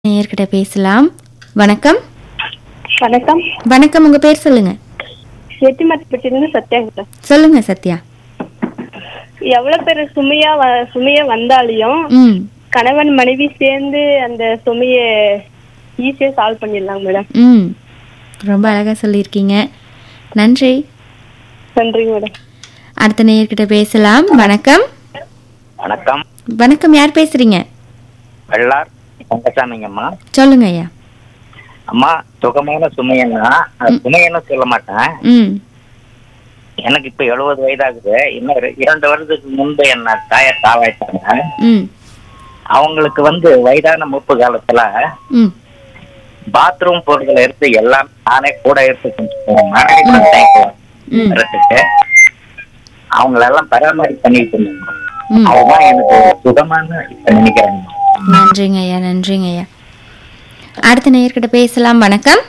நேயர்கிட்ட பேசலாம் வணக்கம் வணக்கம் வணக்கம் உங்க பேர் சொல்லுங்க எட்டிமரப்பட்டிருந்து சத்யாங்க சொல்லுங்க சத்யா எவ்வளவு பேர் சுமையா வ- சுமைய வந்தாலையும் ம் கணவன் மனைவி சேர்ந்து அந்த சுமைய ஈஸியா சால்வ் பண்ணிடலாம் மேடம் ம் ரொம்ப அழகா சொல்லியிருக்கீங்க நன்றி நன்றிங்க மேடம் அடுத்த நேயர்கிட்ட பேசலாம் வணக்கம் வணக்கம் வணக்கம் யார் பேசுறீங்க வெள்ளார் தங்கசாமிங்கம்மா சொல்லுங்க ஐயா அம்மா சுகமான சுமையன்னா அது சுமையன்னு சொல்ல மாட்டேன் ம் எனக்கு இப்ப எழுபது வயதாகுது இன்னும் இர- இரண்டு வருடத்துக்கு முன்பு என்ன தாயார் தாவாயிட்டாங்க ம் அவங்களுக்கு வந்து வயதான முப்பு காலத்துல ம் பாத்ரூம் பொருட்கள் எடுத்து எல்லாம் நானே கூட எடுத்து கொஞ்சம் மனைவி கூட தயங்குவேன் ம் எடுத்துட்டு அவங்களெல்லாம் பராமரிப்பு பண்ணிட்டு இருந்தாங்க ம் அதுதான் எனக்கு ஒரு சுகமான இப்ப நினைக்கிறேன் நன்றிங்க ஐயா நன்றிங்க ஐயா அடுத்த நேயர்கிட்ட பேசலாம் வணக்கம்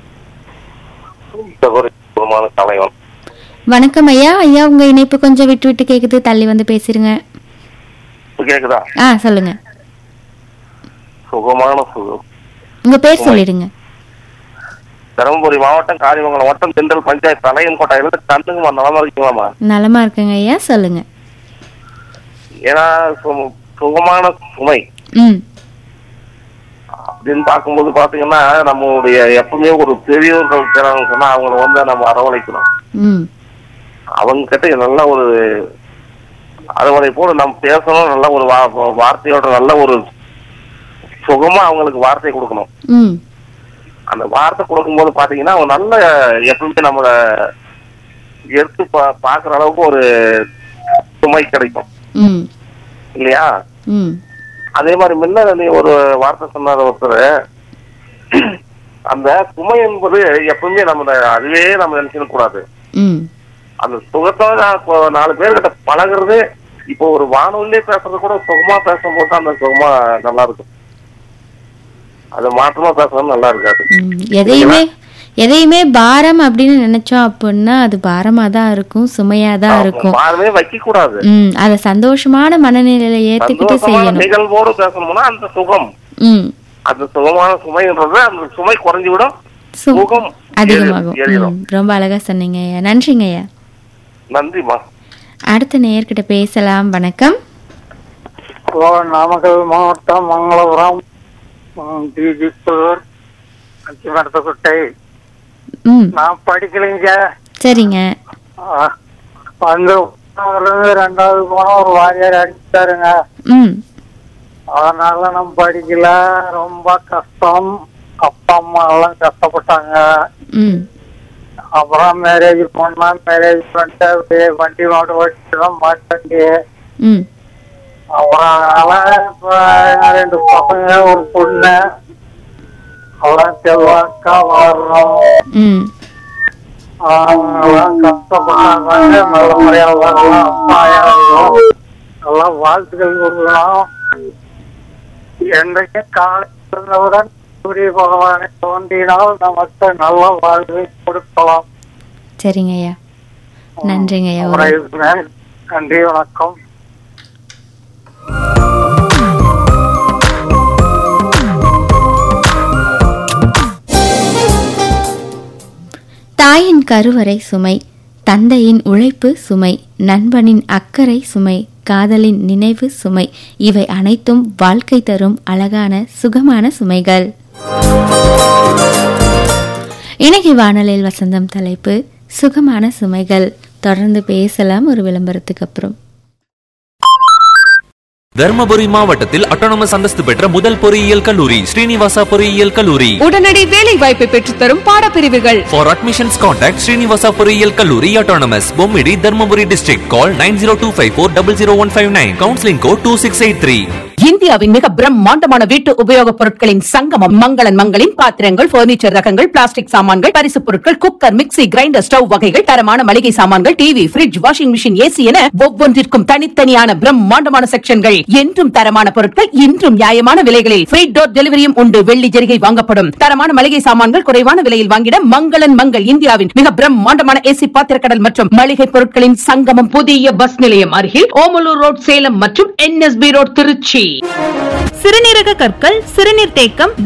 ஒரு சுகமான தலைவன் வணக்கம் ஐயா ஐயா உங்க இணைப்பு கொஞ்சம் விட்டு விட்டு கேக்குது தள்ளி வந்து பேசிருங்க இப்ப கேக்குதா ஆ சொல்லுங்க சுகமான சுகம் உங்க பேர் சொல்லிடுங்க தருமபுரி மாவட்டம் காரிமங்கலம் வட்டம் தென்றல் பஞ்சாயத்து தலையன் கோட்டையில தந்துங்கம்மா நலமா இருக்கீங்களாமா நலமா இருக்குங்க ஐயா சொல்லுங்க ஏன்னா சு- சுகமான சுமை ம் அப்படின்னு பார்க்கும்போது பாத்தீங்கன்னா நம்மளுடைய எப்பவுமே ஒரு பெரியவர்கள் இருக்கிறாங்க சொன்னா அவங்கள வந்து நம்ம அரவணைக்கணும் ம் அவங்க கிட்ட நல்ல ஒரு அரவணை போல நம்ம பேசணும் நல்ல ஒரு வா- வார்த்தையோட நல்ல ஒரு சுகமா அவங்களுக்கு வார்த்தை கொடுக்கணும் ம் அந்த வார்த்தை கொடுக்கும்போது பாத்தீங்கன்னா அவங்க நல்ல எப்பவுமே நம்மள எடுத்து பா- பாக்குற அளவுக்கு ஒரு சுமை கிடைக்கும் ம் இல்லையா ம் அதே மாதிரி முன்ன நீ ஒரு வார்த்தை சொன்னார் ஒருத்தர் அந்த சுமை என்பது எப்பவுமே நம்ம அதுவே நம்ம நினைச்சிட கூடாது ம் அந்த சுகத்தோட நான் இப்போ நாலு பேர்கிட்ட பழகுறது இப்போ ஒரு வானொலியே பேசுறது கூட சுகமா பேசும்போது தான் அந்த சுகமா நல்லா இருக்கும் அது மாற்றமா பேசுறது நல்லா இருக்காது ம். எதையுமே எதையுமே பாரம் அப்படின்னு நினைச்சோம் அப்படின்னா அது பாரமா தான் இருக்கும் சுமையா தான் இருக்கும் பாரமே வைக்க கூடாது ம் அதை சந்தோஷமான மனநிலையில ஏத்துக்கிட்டு சந்தோஷமான செய்யணும் நிகழ்வோடு பேசணும்னா அந்த சுகம் ம் அந்த சுகமான சுமைன்றது அந்த சுமை குறைஞ்சு விடும் சு- சுகம் அதிகமாகும் ஏறி- ஏறிடும். ம், ரொம்ப அழகா சொன்னீங்க ஐயா நன்றிங்க ஐயா நன்றிம்மா அடுத்த நேயர்கிட்ட பேசலாம் வணக்கம் ஹலோ நாமக்கல் மாவட்டம் மங்களபுரம் டிஜிபுர் அச்சிமரத்தக்குட்டை ம் நான் படிக்கலைங்க சரிங்க ஆ, வந்து இருந்து ரெண்டாவது போன ஒரு வாரியார் அடிச்சாருங்க ம் அதனால நம்ம படிக்கல ரொம்ப கஷ்டம் அப்பா அம்மா எல்லாம் கஷ்டப்பட்டாங்க ம் அப்புறம் மேரேஜ் பண்ணா மேரேஜ் பண்ணிட்டு அப்படியே வண்டி மாட்டு ஓட்டிட்டு தான் மாட்டேங்க ம் அப்புறம் அதனால இப்ப ரெண்டு பசங்க ஒரு பொண்ணு அப்புறம் செல்வாக்கா வளர்றோம் ம் அவங்கெல்லாம் கஷ்டப்பட்டாங்க நல்ல முறையா வரலாம் அப்பா யாரும் எல்லாம் வாழ்த்துக்கள் கொடுக்கலாம் என்றைக்கு காலை பிறந்தவுடன் சூரிய பகவானை தோன்றினால் நமக்கு நல்ல வாழ்வை கொடுக்கலாம் சரிங்க ஐயா நன்றிங்க ஐயா ஒரு அப்புறம் இருக்கிறேன் நன்றி வணக்கம் தாயின் கருவறை சுமை தந்தையின் உழைப்பு சுமை நண்பனின் அக்கறை சுமை காதலின் நினைவு சுமை இவை அனைத்தும் வாழ்க்கை தரும் அழகான சுகமான சுமைகள் இன்னைக்கு வானலில் வசந்தம் தலைப்பு சுகமான சுமைகள் தொடர்ந்து பேசலாம் ஒரு விளம்பரத்துக்கு அப்புறம் தர்மபுரி மாவட்டத்தில் அட்டானமஸ் அந்தஸ்து பெற்ற முதல் பொறியியல் கல்லூரி ஸ்ரீனிவாசா பொறியியல் கல்லூரி உடனடி வேலை வாய்ப்பை பெற்றுத்தரும் பாடப்பிரிவுகள் ஃபார் அட்மிஷன்ஸ் கான்டாக்ட் ஸ்ரீனிவாசா பொறியியல் கல்லூரி autonomous Bommidi Dharmapuri district call nine zero two five four double zero one five nine counselling code two six eight three இந்தியாவின் மிக பிரம்மாண்டமான வீட்டு உபயோகப் பொருட்களின் சங்கமம் மங்களன் மங்களின் பாத்திரங்கள் பர்னிச்சர் ரகங்கள் பிளாஸ்டிக் சாமான்கள் பரிசுப் பொருட்கள் குக்கர் மிக்ஸி கிரைண்டர் ஸ்டவ் வகைகள் தரமான மளிகை சாமான்கள் TV fridge washing machine AC என ஒவ்வொன்றிற்கும் தனித்தனியான பிரம்மாண்டமான செக்ஷன்கள் என்றும் தரமான பொருட்கள் இன்றும் நியாயமான விலைகளில் ஃப்ரீ டோர் டெலிவரியும் உண்டு வெள்ளி ஜெரிகை வாங்கப்படும் தரமான மளிகை சாமான்கள் குறைவான விலையில் வாங்கிட மங்களன் மங்கள் இந்தியாவின் மிக பிரம்மாண்டமான ஏசி பாத்திரக்கடல் மற்றும் மளிகை பொருட்களின் சங்கமம் புதிய பஸ் நிலையம் அருகில் ஓமலூர் ரோட் சேலம் மற்றும் என்எஸ்பி ரோட் திருச்சி சிறுநீரக கற்கள் சிறுநீர் தேக்கம்